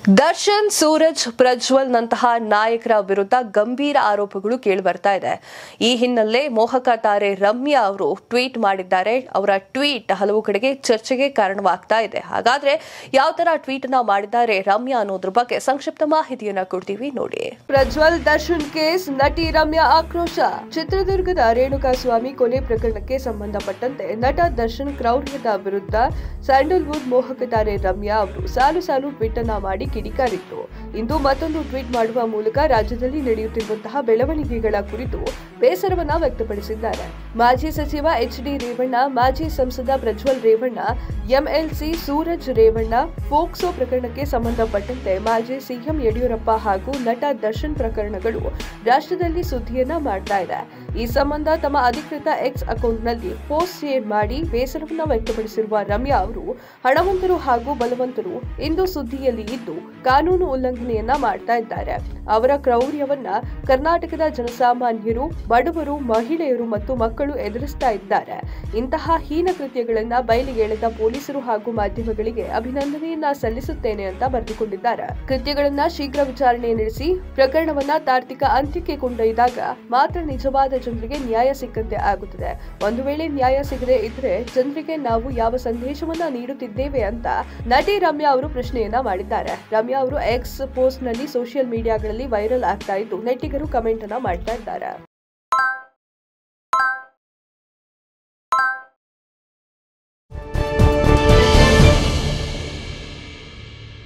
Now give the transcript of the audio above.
ದರ್ಶನ್ ಸೂರಜ್ ಪ್ರಜ್ವಲ್ ನಂತಹ ನಾಯಕರ ವಿರುದ್ಧ ಗಂಭೀರ ಆರೋಪಗಳು ಕೇಳಿಬರ್ತಾ ಇದೆ ಈ ಹಿನ್ನೆಲೆ ಮೋಹಕ ತಾರೆ ರಮ್ಯಾ ಅವರು ಟ್ವೀಟ್ ಮಾಡಿದ್ದಾರೆ ಅವರ ಟ್ವೀಟ್ ಹಲವು ಕಡೆಗೆ ಚರ್ಚೆಗೆ ಕಾರಣವಾಗ್ತಾ ಇದೆ ಹಾಗಾದ್ರೆ ಯಾವ ತರ ಟ್ವೀಟ್ ಅನ್ನ ಮಾಡಿದ್ದಾರೆ ರಮ್ಯಾ ಅನ್ನೋದ್ರ ಬಗ್ಗೆ ಸಂಕ್ಷಿಪ್ತ ಮಾಹಿತಿಯನ್ನ ಕೊಡ್ತೀವಿ ನೋಡಿ ಪ್ರಜ್ವಲ್ ದರ್ಶನ್ ಕೇಸ್ ನಟಿ ರಮ್ಯಾ ಆಕ್ರೋಶ ಚಿತ್ರದುರ್ಗದ ರೇಣುಕಾಸ್ವಾಮಿ ಕೊಲೆ ಪ್ರಕರಣಕ್ಕೆ ಸಂಬಂಧಪಟ್ಟಂತೆ ನಟ ದರ್ಶನ್ ಕ್ರೌರ್ಯದ ವಿರುದ್ಧ ಸ್ಯಾಂಡಲ್ವುಡ್ ಮೋಹಕ ತಾರೆ ರಮ್ಯಾ ಅವರು ಸಾಲು ಸಾಲು ಟ್ವೀಟ್ ಅನ್ನ ಮಾಡಿ ಕಿಡಿಕಾರಿತ್ತು ಇಂದು ಮತ್ತೊಂದು ಟ್ವೀಟ್ ಮಾಡುವ ಮೂಲಕ ರಾಜ್ಯದಲ್ಲಿ ನಡೆಯುತ್ತಿರುವಂತಹ ಬೆಳವಣಿಗೆಗಳ ಕುರಿತು ಬೇಸರವನ್ನ ವ್ಯಕ್ತಪಡಿಸಿದ್ದಾರೆ ಮಾಜಿ ಸಚಿವ ಎಚ್ ಡಿ ರೇವಣ್ಣ ಮಾಜಿ ಸಂಸದ ಪ್ರಜ್ವಲ್ ರೇವಣ್ಣ ಎಂಎಲ್ಸಿ ಸೂರಜ್ ರೇವಣ್ಣ ಫೋಕ್ಸೋ ಪ್ರಕರಣಕ್ಕೆ ಸಂಬಂಧಪಟ್ಟಂತೆ ಮಾಜಿ ಸಿಎಂ ಯಡಿಯೂರಪ್ಪ ಹಾಗೂ ನಟ ದರ್ಶನ್ ಪ್ರಕರಣಗಳು ರಾಷ್ಟ್ರದಲ್ಲಿ ಸುದ್ದಿಯನ್ನ ಮಾಡ್ತಾ ಇದೆ ಈ ಸಂಬಂಧ ತಮ್ಮ ಅಧಿಕೃತ ಎಕ್ಸ್ ಅಕೌಂಟ್ನಲ್ಲಿ ಪೋಸ್ಟ್ ಶೇರ್ ಮಾಡಿ ಬೇಸರವನ್ನ ವ್ಯಕ್ತಪಡಿಸಿರುವ ರಮ್ಯಾ ಅವರು ಹಣವಂತರು ಹಾಗೂ ಬಲವಂತರು ಇಂದು ಸುದ್ದಿಯಲ್ಲಿ ಇದ್ದು ಕಾನೂನು ಉಲ್ಲಂಘನೆಯನ್ನ ಮಾಡ್ತಾ ಇದ್ದಾರೆ ಅವರ ಕ್ರೌರ್ಯವನ್ನ ಕರ್ನಾಟಕದ ಜನಸಾಮಾನ್ಯರು ಬಡವರು ಮಹಿಳೆಯರು ಮತ್ತು ಮಕ್ಕಳು ಎದುರಿಸ್ತಾ ಇದ್ದಾರೆ ಇಂತಹ ಹೀನ ಕೃತ್ಯಗಳನ್ನ ಬಯಲಿಗೆ ಎಳೆದ ಪೊಲೀಸರು ಹಾಗೂ ಮಾಧ್ಯಮಗಳಿಗೆ ಅಭಿನಂದನೆಯನ್ನ ಸಲ್ಲಿಸುತ್ತೇನೆ ಅಂತ ಬರೆದುಕೊಂಡಿದ್ದಾರೆ ಕೃತ್ಯಗಳನ್ನ ಶೀಘ್ರ ವಿಚಾರಣೆ ನಡೆಸಿ ಪ್ರಕರಣವನ್ನ ತಾರ್ಕಿಕ ಅಂತ್ಯಕ್ಕೆ ಕೊಂಡೊಯ್ದಾಗ ಮಾತ್ರ ನಿಜವಾದ ಜನರಿಗೆ ನ್ಯಾಯ ಸಿಕ್ಕಂತೆ ಆಗುತ್ತದೆ ಒಂದು ವೇಳೆ ನ್ಯಾಯ ಸಿಗದೆ ಇದ್ರೆ ಜನರಿಗೆ ನಾವು ಯಾವ ಸಂದೇಶವನ್ನ ನೀಡುತ್ತಿದ್ದೇವೆ ಅಂತ ನಟಿ ರಮ್ಯಾ ಅವರು ಪ್ರಶ್ನೆಯನ್ನ ಮಾಡಿದ್ದಾರೆ ರಮ್ಯಾ ಅವರು ಎಕ್ಸ್ ಪೋಸ್ಟ್ ನಲ್ಲಿ ಸೋಷಿಯಲ್ ಮೀಡಿಯಾಗಳಲ್ಲಿ ವೈರಲ್ ಆಗ್ತಾ ಇದ್ದು ನೆಟ್ಟಿಗರು ಕಮೆಂಟ್ ಅನ್ನ ಮಾಡ್ತಾ ಇದ್ದಾರೆ